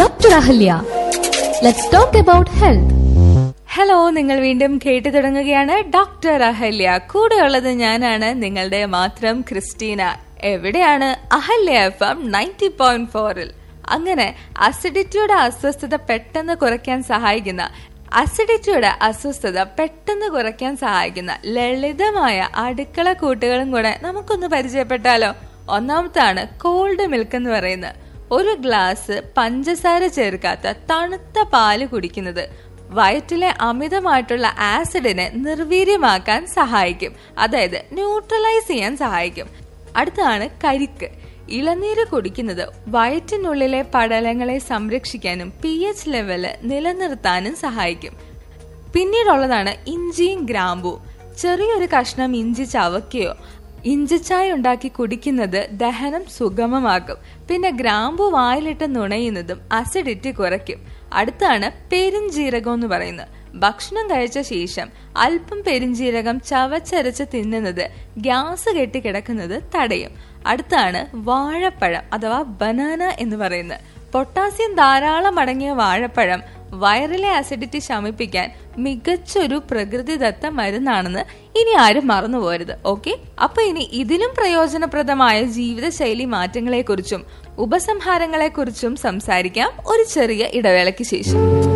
doctor Ahalya let's talk about health hello നിങ്ങൾ വീണ്ടും കേട്ടു തുടങ്ങുകയാണ് ഡോക്ടർ അഹല്യ കൂടെയുള്ളത് ഞാനാണ് നിങ്ങളുടെ മാത്രം ക്രിസ്റ്റീന എവിടെയാണ് Ahalya F M ninety point ഫോറിൽ അങ്ങനെ അസിഡിറ്റിയുടെ അസ്വസ്ഥത പെട്ടെന്ന് കുറയ്ക്കാൻ സഹായിക്കുന്ന അസിഡിറ്റിയുടെ അസ്വസ്ഥത പെട്ടെന്ന് കുറയ്ക്കാൻ സഹായിക്കുന്ന ലളിതമായ അടുക്കള കൂട്ടുകളും കൂടെ നമുക്കൊന്ന് പരിചയപ്പെട്ടാലോ ഒന്നാമത്താണ് കോൾഡ് മിൽക്ക് എന്ന് പറയുന്നത് ഒരു ഗ്ലാസ് പഞ്ചസാര ചേർക്കാത്ത തണുത്ത പാല് കുടിക്കുന്നത് വയറ്റിലെ അമിതമായിട്ടുള്ള ആസിഡിനെ നിർവീര്യമാക്കാൻ സഹായിക്കും അതായത് ന്യൂട്രലൈസ് ചെയ്യാൻ സഹായിക്കും അടുത്താണ് കരിക്ക് ഇളനീര് കുടിക്കുന്നത് വയറ്റിനുള്ളിലെ പടലങ്ങളെ സംരക്ഷിക്കാനും പി എച്ച് ലെവല് നിലനിർത്താനും സഹായിക്കും പിന്നീടുള്ളതാണ് ഇഞ്ചിയും ഗ്രാമ്പു ചെറിയൊരു കഷ്ണം ഇഞ്ചി ചവയ്ക്കുകയോ ഇഞ്ചിച്ചായ ഉണ്ടാക്കി കുടിക്കുന്നത് ദഹനം സുഗമമാക്കും പിന്നെ ഗ്രാമ്പു വായിലിട്ട് നുണയുന്നതും അസിഡിറ്റി കുറയ്ക്കും അടുത്താണ് പെരുംജീരകം എന്ന് പറയുന്നത് ഭക്ഷണം കഴിച്ച ശേഷം അല്പം പെരുംജീരകം ചവച്ചരച്ച് തിന്നുന്നത് ഗ്യാസ് കെട്ടിക്കിടക്കുന്നത് തടയും അടുത്താണ് വാഴപ്പഴം അഥവാ ബനാന എന്ന് പറയുന്നത് പൊട്ടാസ്യം ധാരാളം അടങ്ങിയ വാഴപ്പഴം വയറിലെ അസിഡിറ്റി ശമിപ്പിക്കാൻ മികച്ചൊരു പ്രകൃതിദത്ത മരുന്നാണെന്ന് ഇനി ആരും മറന്നു പോരുത് ഓക്കെ അപ്പൊ ഇനി ഇതിലും പ്രയോജനപ്രദമായ ജീവിതശൈലി മാറ്റങ്ങളെക്കുറിച്ചും ഉപസംഹാരങ്ങളെക്കുറിച്ചും സംസാരിക്കാം ഒരു ചെറിയ ഇടവേളയ്ക്ക് ശേഷം